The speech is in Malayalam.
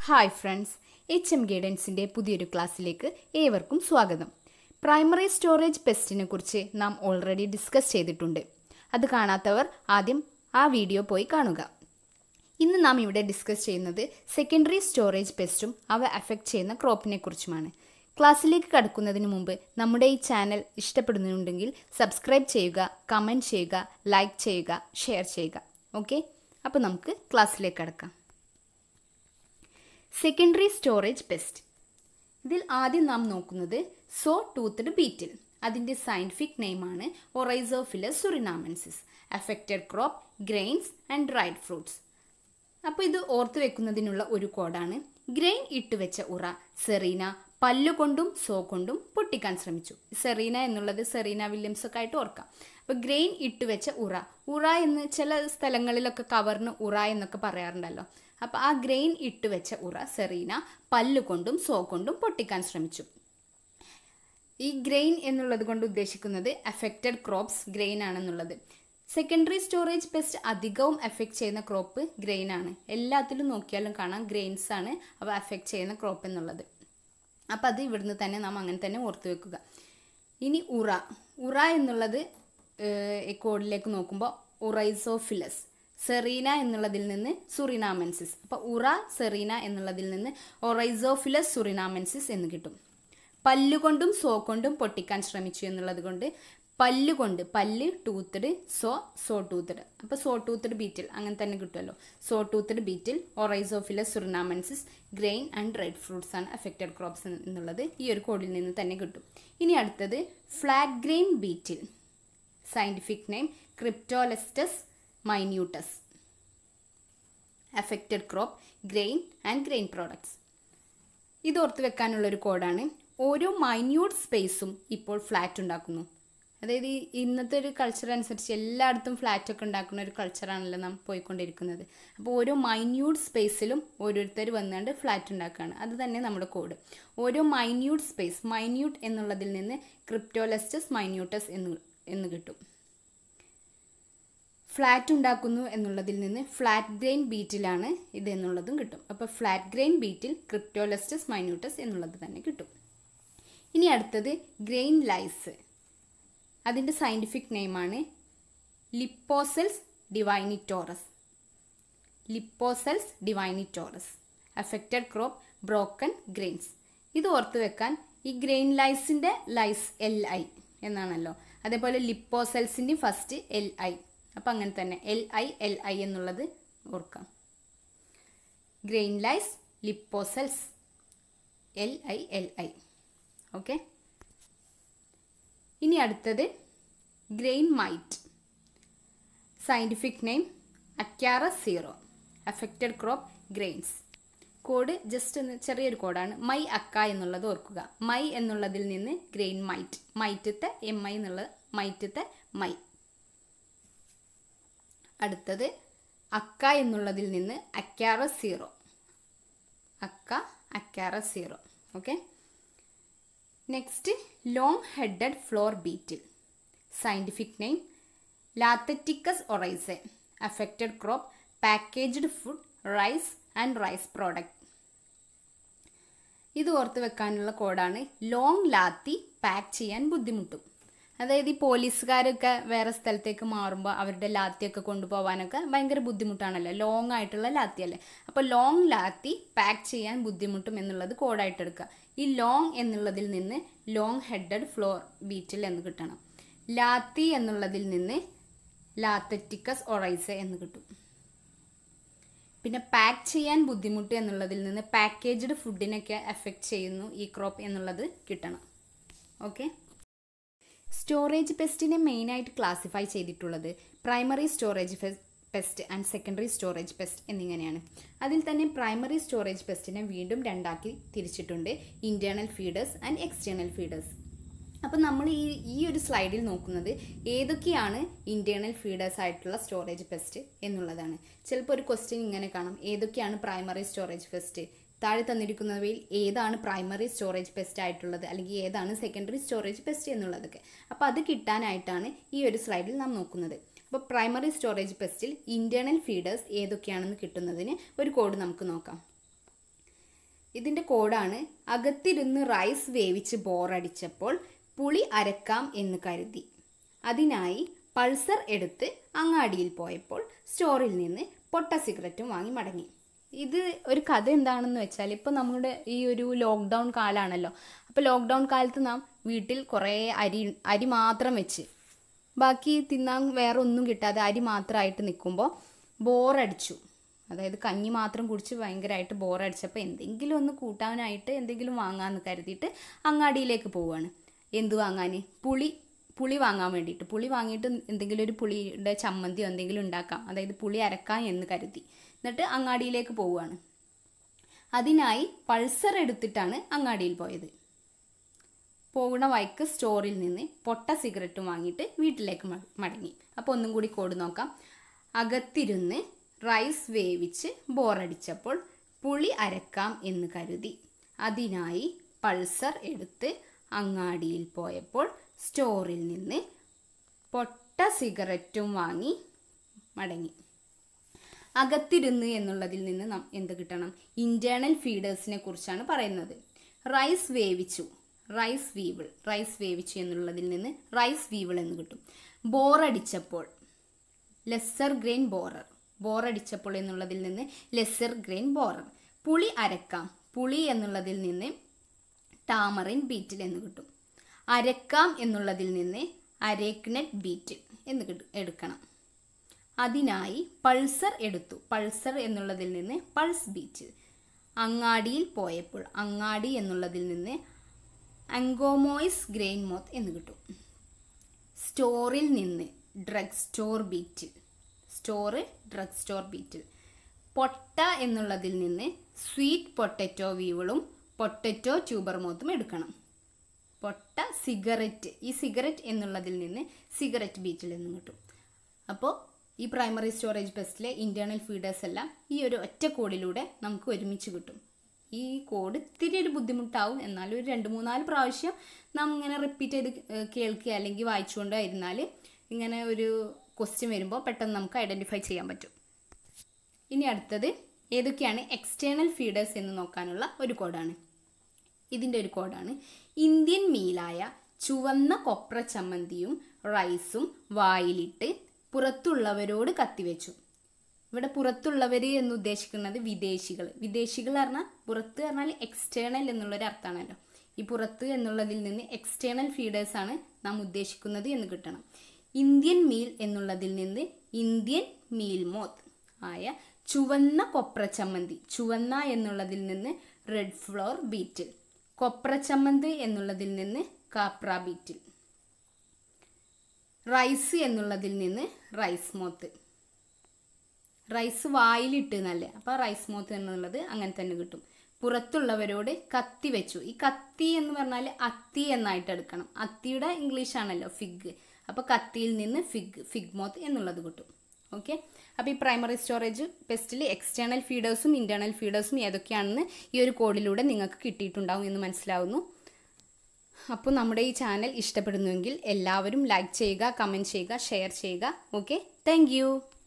ഹായ് ഫ്രണ്ട്സ് എച്ച് എം ഗൈഡൻസിൻ്റെ പുതിയൊരു ക്ലാസ്സിലേക്ക് ഏവർക്കും സ്വാഗതം പ്രൈമറി സ്റ്റോറേജ് പെസ്റ്റിനെ കുറിച്ച് നാം ഓൾറെഡി ഡിസ്കസ് ചെയ്തിട്ടുണ്ട് അത് കാണാത്തവർ ആദ്യം ആ വീഡിയോ പോയി കാണുക ഇന്ന് നാം ഇവിടെ ഡിസ്കസ് ചെയ്യുന്നത് സെക്കൻഡറി സ്റ്റോറേജ് പെസ്റ്റും അവ അഫക്റ്റ് ചെയ്യുന്ന ക്രോപ്പിനെ കുറിച്ചുമാണ് ക്ലാസ്സിലേക്ക് കടക്കുന്നതിന് മുമ്പ് നമ്മുടെ ഈ ചാനൽ ഇഷ്ടപ്പെടുന്നുണ്ടെങ്കിൽ സബ്സ്ക്രൈബ് ചെയ്യുക കമൻറ്റ് ചെയ്യുക ലൈക്ക് ചെയ്യുക ഷെയർ ചെയ്യുക ഓക്കെ അപ്പോൾ നമുക്ക് ക്ലാസ്സിലേക്ക് കടക്കാം സെക്കൻഡറി സ്റ്റോറേജ് പെസ്റ്റ് ഇതിൽ ആദ്യം നാം നോക്കുന്നത് സോ ടൂത്ത്ഡ് ബീറ്റിൽ അതിൻ്റെ സയൻറ്റിഫിക് നെയിമാണ് oryzaephilus surinamensis affected crop grains and dried fruits അപ്പോൾ ഇത് ഓർത്ത് വെക്കുന്നതിനുള്ള ഒരു കോഡാണ് ഗ്രെയിൻ ഇട്ടുവെച്ച ഉറ സെറീന പല്ലുകൊണ്ടും സോ കൊണ്ടും പൊട്ടിക്കാൻ ശ്രമിച്ചു സെറീന എന്നുള്ളത് സെറീന വില്യംസ് ഒക്കെ ആയിട്ട് ഓർക്കാം അപ്പോൾ ഗ്രെയിൻ ഇട്ടുവെച്ച ഉറ ഉറ എന്ന് ചില സ്ഥലങ്ങളിലൊക്കെ കവറിന് ഉറ എന്നൊക്കെ പറയാറുണ്ടല്ലോ അപ്പോൾ ആ ഗ്രെയിൻ ഇട്ടുവെച്ച ഉറ സെറീന പല്ലുകൊണ്ടും സോ കൊണ്ടും പൊട്ടിക്കാൻ ശ്രമിച്ചു ഈ ഗ്രെയിൻ എന്നുള്ളത് കൊണ്ട് ഉദ്ദേശിക്കുന്നത് അഫക്റ്റഡ് ക്രോപ്സ് ഗ്രെയിൻ ആണെന്നുള്ളത് സെക്കൻഡറി സ്റ്റോറേജ് പെസ്റ്റ് അധികവും എഫക്റ്റ് ചെയ്യുന്ന ക്രോപ്പ് ഗ്രെയിൻ ആണ് എല്ലാത്തിലും നോക്കിയാലും കാണാം ഗ്രെയിൻസ് ആണ് അവ എഫക്റ്റ് ചെയ്യുന്ന ക്രോപ്പ് എന്നുള്ളത് അപ്പം അത് ഇവിടുന്ന് തന്നെ നാം അങ്ങനെ തന്നെ ഓർത്ത് വെക്കുക ഇനി ഉറ ഉറ എന്നുള്ളത് കോഡിലേക്ക് നോക്കുമ്പോൾ ഉറൈസോഫിലസ് സെറീന എന്നുള്ളതിൽ നിന്ന് സുറിനാമെൻസിസ് അപ്പോൾ ഉറ സെറീന എന്നുള്ളതിൽ നിന്ന് ഒറൈസോഫിലസ് സുറിനാമെൻസിസ് എന്ന് കിട്ടും പല്ലുകൊണ്ടും സോ കൊണ്ടും പൊട്ടിക്കാൻ ശ്രമിച്ചു എന്നുള്ളത് കൊണ്ട് പല്ലുകൊണ്ട് പല്ല് ടൂത്തഡ് സോ സോ ടൂത്തഡ് അപ്പോൾ സോ ടൂത്തഡ് ബീറ്റിൽ അങ്ങനെ തന്നെ കിട്ടുമല്ലോ so toothed beetle oryzaephilus surinamensis grain and red fruits ആണ് അഫക്റ്റഡ് ക്രോപ്സ് എന്നുള്ളത് ഈ ഒരു കോഡിൽ നിന്ന് തന്നെ കിട്ടും ഇനി അടുത്തത് flat grain beetle scientific name cryptolestes minutus affected crop grain and grain products ഇത് ഓർത്ത് വെക്കാനുള്ളൊരു കോഡാണ് ഓരോ മൈന്യൂട്ട് സ്പേസും ഇപ്പോൾ ഫ്ലാറ്റ് ഉണ്ടാക്കുന്നു അതായത് ഈ ഇന്നത്തെ ഒരു കൾച്ചർ അനുസരിച്ച് എല്ലായിടത്തും ഫ്ലാറ്റ് ഒക്കെ ഉണ്ടാക്കുന്ന ഒരു കൾച്ചറാണല്ലോ നാം പോയിക്കൊണ്ടിരിക്കുന്നത് അപ്പോൾ ഓരോ മൈന്യൂട്ട് സ്പേസിലും ഓരോരുത്തർ വന്നുകൊണ്ട് ഫ്ലാറ്റ് ഉണ്ടാക്കുകയാണ് അത് തന്നെ നമ്മുടെ കോഡ് ഓരോ മൈന്യൂട്ട് സ്പേസ് മൈന്യൂട്ട് എന്നുള്ളതിൽ നിന്ന് ക്രിപ്റ്റോലെസ്റ്റസ് മൈന്യൂട്ടസ് എന്ന് എന്ന് കിട്ടും ഫ്ലാറ്റ് ഉണ്ടാക്കുന്നു എന്നുള്ളതിൽ നിന്ന് ഫ്ലാറ്റ് ഗ്രെയിൻ ബീറ്റിലാണ് ഇത് എന്നുള്ളതും കിട്ടും അപ്പോൾ ഫ്ലാറ്റ് ഗ്രെയിൻ ബീറ്റിൽ ക്രിപ്റ്റോലെസ്റ്റസ് മൈന്യൂട്ടസ് എന്നുള്ളത് തന്നെ കിട്ടും ഇനി അടുത്തത് ഗ്രെയിൻ ലൈസ് അതിൻ്റെ സയൻറ്റിഫിക് നെയിമാണ് liposcelis divinatorius liposcelis divinatorius affected crop broken grains ഇത് ഓർത്ത് വെക്കാൻ ഈ ഗ്രെയിൻ ലൈസിൻ്റെ ലൈസ് എൽ ഐ എന്നാണല്ലോ അതേപോലെ ലിപ്പോസെൽസിൻ്റെ ഫസ്റ്റ് എൽ ഐ അപ്പം അങ്ങനെ തന്നെ എൽ ഐ എൽ ഐ എന്നുള്ളത് ഓർക്കാം grain lice liposcelis L I L I okay ഇനി അടുത്തത് grain mite scientific name acarus siro affected crop grains code just ഒന്ന് ചെറിയൊരു കോഡാണ് മൈ അക്ക എന്നുള്ളത് ഓർക്കുക മൈ എന്നുള്ളതിൽ നിന്ന് ഗ്രെയിൻ മൈറ്റ് മൈറ്റത്തെ എം ഐ എന്നുള്ളത് മൈറ്റത്തെ മൈ അടുത്തത് അക്ക എന്നുള്ളതിൽ നിന്ന് അക്യാറ സീറോ അക്ക acarus siro okay next long headed flour beetle scientific name latheticus oryzae affected crop packaged food rice and rice product ഇത് ഓർത്ത് വെക്കാനുള്ള കോഡാണ് ലോങ് ലാത്തി പാക്ക് ചെയ്യാൻ ബുദ്ധിമുട്ടും അതായത് ഈ പോലീസുകാരൊക്കെ വേറെ സ്ഥലത്തേക്ക് മാറുമ്പോൾ അവരുടെ ലാത്തിയൊക്കെ കൊണ്ടുപോകാനൊക്കെ ഭയങ്കര ബുദ്ധിമുട്ടാണല്ലോ ലോങ് ആയിട്ടുള്ള ലാത്തിയല്ലേ അപ്പോൾ ലോങ് ലാത്തി പാക്ക് ചെയ്യാൻ ബുദ്ധിമുട്ടും എന്നുള്ളത് കോഡായിട്ട് എടുക്കുക ഈ ലോങ് എന്നുള്ളതിൽ നിന്ന് ലോങ് ഹെഡഡ് ഫ്ലോർ ബീറ്റിൽ എന്ന് കിട്ടണം ലാത്തി എന്നുള്ളതിൽ നിന്ന് ലാത്തറ്റിക്കസ് ഒറൈസ എന്ന് കിട്ടും പിന്നെ പാക്ക് ചെയ്യാൻ ബുദ്ധിമുട്ട് എന്നുള്ളതിൽ നിന്ന് പാക്കേജ്ഡ് ഫുഡിനൊക്കെ എഫക്റ്റ് ചെയ്യുന്നു ഈ ക്രോപ്പ് എന്നുള്ളത് കിട്ടണം ഓക്കെ സ്റ്റോറേജ് പെസ്റ്റിനെ മെയിനായിട്ട് ക്ലാസിഫൈ ചെയ്തിട്ടുള്ളത് primary storage pest and secondary storage pest എന്നിങ്ങനെയാണ് അതിൽ തന്നെ പ്രൈമറി സ്റ്റോറേജ് പെസ്റ്റിനെ വീണ്ടും രണ്ടാക്കി തിരിച്ചിട്ടുണ്ട് internal feeders and external feeders അപ്പോൾ നമ്മൾ ഈ ഈ ഒരു സ്ലൈഡിൽ നോക്കുന്നത് ഏതൊക്കെയാണ് ഇൻറ്റേർണൽ ഫീഡേഴ്സ് ആയിട്ടുള്ള സ്റ്റോറേജ് പെസ്റ്റ് എന്നുള്ളതാണ് ചിലപ്പോൾ ഒരു ക്വസ്റ്റ്യൻ ഇങ്ങനെ കാണാം ഏതൊക്കെയാണ് പ്രൈമറി സ്റ്റോറേജ് പെസ്റ്റ് താഴെ തന്നിരിക്കുന്നവയിൽ ഏതാണ് പ്രൈമറി സ്റ്റോറേജ് പെസ്റ്റ് ആയിട്ടുള്ളത് അല്ലെങ്കിൽ ഏതാണ് സെക്കൻഡറി സ്റ്റോറേജ് പെസ്റ്റ് എന്നുള്ളതൊക്കെ അപ്പോൾ അത് കിട്ടാനായിട്ടാണ് ഈ ഒരു സ്ലൈഡിൽ നാം നോക്കുന്നത് അപ്പോൾ പ്രൈമറി സ്റ്റോറേജ് പെസ്റ്റിൽ ഇൻറ്റേർണൽ ഫീഡേഴ്സ് ഏതൊക്കെയാണെന്ന് കിട്ടുന്നതിന് ഒരു കോഡ് നമുക്ക് നോക്കാം ഇതിൻ്റെ കോഡാണ് അകത്തിരുന്ന് റൈസ് വേവിച്ച് ബോറടിച്ചപ്പോൾ പുളി അരക്കാം എന്ന് കരുതി അതിനായി പൾസർ എടുത്ത് അങ്ങാടിയിൽ പോയപ്പോൾ സ്റ്റോറിൽ നിന്ന് പൊട്ട സിഗരറ്റും വാങ്ങി മടങ്ങി ഇത് ഒരു കഥ എന്താണെന്ന് വെച്ചാൽ ഇപ്പോൾ നമ്മുടെ ഈ ഒരു ലോക്ക്ഡൗൺ കാലമാണല്ലോ അപ്പോൾ ലോക്ക്ഡൗൺ കാലത്ത് നാം വീട്ടിൽ കുറേ അരി അരി മാത്രം വെച്ച് ബാക്കി തിന്നാൻ വേറെ ഒന്നും കിട്ടാതെ അരി മാത്രമായിട്ട് നിൽക്കുമ്പോൾ ബോറടിച്ചു അതായത് കഞ്ഞി മാത്രം കുടിച്ച് ഭയങ്കരമായിട്ട് ബോറടിച്ചപ്പോൾ എന്തെങ്കിലും ഒന്ന് കൂട്ടാനായിട്ട് എന്തെങ്കിലും വാങ്ങാമെന്ന് കരുതിയിട്ട് അങ്ങാടിയിലേക്ക് പോവുകയാണ് എന്ത് വാങ്ങാൻ പുളി പുളി വാങ്ങാൻ വേണ്ടിയിട്ട് പുളി വാങ്ങിയിട്ട് എന്തെങ്കിലും ഒരു പുളിയുടെ ചമ്മന്തിയോ എന്തെങ്കിലും ഉണ്ടാക്കാം അതായത് പുളി അരക്കാം എന്ന് കരുതി എന്നിട്ട് അങ്ങാടിയിലേക്ക് പോവുകയാണ് അതിനായി പൾസർ എടുത്തിട്ടാണ് അങ്ങാടിയിൽ പോയത് പോകുന്ന വഴിക്ക് സ്റ്റോറിൽ നിന്ന് പൊട്ട സിഗരറ്റും വാങ്ങിയിട്ട് വീട്ടിലേക്ക് മ- മടങ്ങി അപ്പോൾ ഒന്നും കൂടി കോഡ് നോക്കാം അകത്തിരുന്ന് റൈസ് വേവിച്ച് ബോറടിച്ചപ്പോൾ പുളി അരക്കാം എന്ന് കരുതി അതിനായി പൾസർ എടുത്ത് അങ്ങാടിയിൽ പോയപ്പോൾ സ്റ്റോറിൽ നിന്ന് പൊട്ട സിഗരറ്റും വാങ്ങി മടങ്ങി അകത്തിരുന്ന് എന്നുള്ളതിൽ നിന്ന് നാം എന്ത് കിട്ടണം ഇന്റേണൽ ഫീഡേഴ്സിനെ കുറിച്ചാണ് പറയുന്നത് റൈസ് വേവിച്ചു റൈസ് വീവിൾ റൈസ് വേവിച്ചു എന്നുള്ളതിൽ നിന്ന് റൈസ് വീവിൾ എന്ന് കിട്ടും ബോറടിച്ചപ്പോൾ ലെസ്സർ ഗ്രെയിൻ ബോറർ ബോറടിച്ചപ്പോൾ എന്നുള്ളതിൽ നിന്ന് ലെസ്സർ ഗ്രെയിൻ ബോറർ പുളി അരക്കാം പുളി എന്നുള്ളതിൽ നിന്ന് ടാമറിൻ ബീറ്റിൽ എന്ന് കിട്ടും അരക്കാം എന്നുള്ളതിൽ നിന്ന് അരേക്നെറ്റ് ബീറ്റിൽ എന്ന് കിട്ടും എടുക്കണം അതിനായി പൾസർ എടുത്തു പൾസർ എന്നുള്ളതിൽ നിന്ന് പൾസ് ബീറ്റ് അങ്ങാടിയിൽ പോയപ്പോൾ അങ്ങാടി എന്നുള്ളതിൽ നിന്ന് അങ്കോമോയിസ് ഗ്രെയിൻ മോത്ത് എന്ന് കിട്ടും സ്റ്റോറിൽ നിന്ന് drug store beetle store drug store beetle പൊട്ട എന്നുള്ളതിൽ നിന്ന് സ്വീറ്റ് പൊട്ടറ്റോ വീവളും പൊട്ടറ്റോ ട്യൂബർ മോത്തും എടുക്കണം പൊട്ട സിഗരറ്റ് ഈ സിഗരറ്റ് എന്നുള്ളതിൽ നിന്ന് സിഗരറ്റ് ബീറ്റിൽ നിന്നും കിട്ടും അപ്പോൾ ഈ പ്രൈമറി സ്റ്റോറേജ് ബെസ്റ്റിലെ ഇൻറ്റേർണൽ ഫീഡേഴ്സ് എല്ലാം ഈ ഒരു ഒറ്റ കോഡിലൂടെ നമുക്ക് ഒരുമിച്ച് കിട്ടും ഈ കോഡ് ഇത്തിരി ഒരു ബുദ്ധിമുട്ടാവും എന്നാലും ഒരു രണ്ട് മൂന്നാല് പ്രാവശ്യം നാം ഇങ്ങനെ റിപ്പീറ്റ് ചെയ്ത് ഏഹ് കേൾക്കുക അല്ലെങ്കിൽ വായിച്ചുകൊണ്ട് ഇരുന്നാൽ ഇങ്ങനെ ഒരു ക്വസ്റ്റ്യൻ വരുമ്പോൾ പെട്ടെന്ന് നമുക്ക് ഐഡൻറ്റിഫൈ ചെയ്യാൻ പറ്റും ഇനി അടുത്തത് ഏതൊക്കെയാണ് എക്സ്റ്റേണൽ ഫീഡേഴ്സ് എന്ന് നോക്കാനുള്ള ഒരു കോഡാണ് ഇതിൻ്റെ ഒരു കോഡാണ് ഇന്ത്യൻ മീലായ ചുവന്ന കൊപ്ര ചമ്മന്തിയും റൈസും വായിലിട്ട് പുറത്തുള്ളവരോട് കത്തിവെച്ചു ഇവിടെ പുറത്തുള്ളവർ എന്ന് ഉദ്ദേശിക്കുന്നത് വിദേശികൾ വിദേശികൾ പറഞ്ഞാൽ പുറത്ത് പറഞ്ഞാൽ എക്സ്റ്റേണൽ എന്നുള്ളൊരു അർത്ഥമാണല്ലോ ഈ പുറത്ത് എന്നുള്ളതിൽ നിന്ന് എക്സ്റ്റേണൽ ഫീഡേഴ്സ് ആണ് നാം ഉദ്ദേശിക്കുന്നത് എന്ന് കിട്ടണം ഇന്ത്യൻ മീൽ എന്നുള്ളതിൽ നിന്ന് ഇന്ത്യൻ മീൽ മോത്ത് ആയ ചുവന്ന കൊപ്ര ചമ്മന്തി ചുവന്ന എന്നുള്ളതിൽ നിന്ന് റെഡ് ഫ്ലോർ ബീറ്റിൽ കൊപ്ര ചമ്മന്തി എന്നുള്ളതിൽ നിന്ന് കാപ്ര ബീറ്റിൽ റൈസ് എന്നുള്ളതിൽ നിന്ന് റൈസ് മോത്ത് റൈസ് വായിലിട്ട് എന്നല്ലേ അപ്പോൾ റൈസ് മോത്ത് എന്നുള്ളത് അങ്ങനെ തന്നെ കിട്ടും പുറത്തുള്ളവരോട് കത്തി വെച്ചു ഈ കത്തി എന്ന് പറഞ്ഞാൽ അത്തി എന്നായിട്ട് എടുക്കണം അത്തിയുടെ ഇംഗ്ലീഷ് ആണല്ലോ ഫിഗ് അപ്പോൾ കത്തിയിൽ നിന്ന് ഫിഗ് ഫിഗ് മോത്ത് എന്നുള്ളത് കിട്ടും ഓക്കെ അപ്പോൾ ഈ പ്രൈമറി സ്റ്റോറേജ് പെസ്റ്റിൽ എക്സ്റ്റേണൽ ഫീഡേഴ്സും ഇൻറ്റേർണൽ ഫീഡേഴ്സും ഏതൊക്കെയാണെന്ന് ഈ ഒരു കോഡിലൂടെ നിങ്ങൾക്ക് കിട്ടിയിട്ടുണ്ടാവും എന്ന് മനസ്സിലാവുന്നു അപ്പോൾ നമ്മുടെ ഈ ചാനൽ ഇഷ്ടപ്പെടുന്നുവെങ്കിൽ എല്ലാവരും ലൈക്ക് ചെയ്യുക കമൻറ്റ് ചെയ്യുക ഷെയർ ചെയ്യുക ഓക്കെ താങ്ക്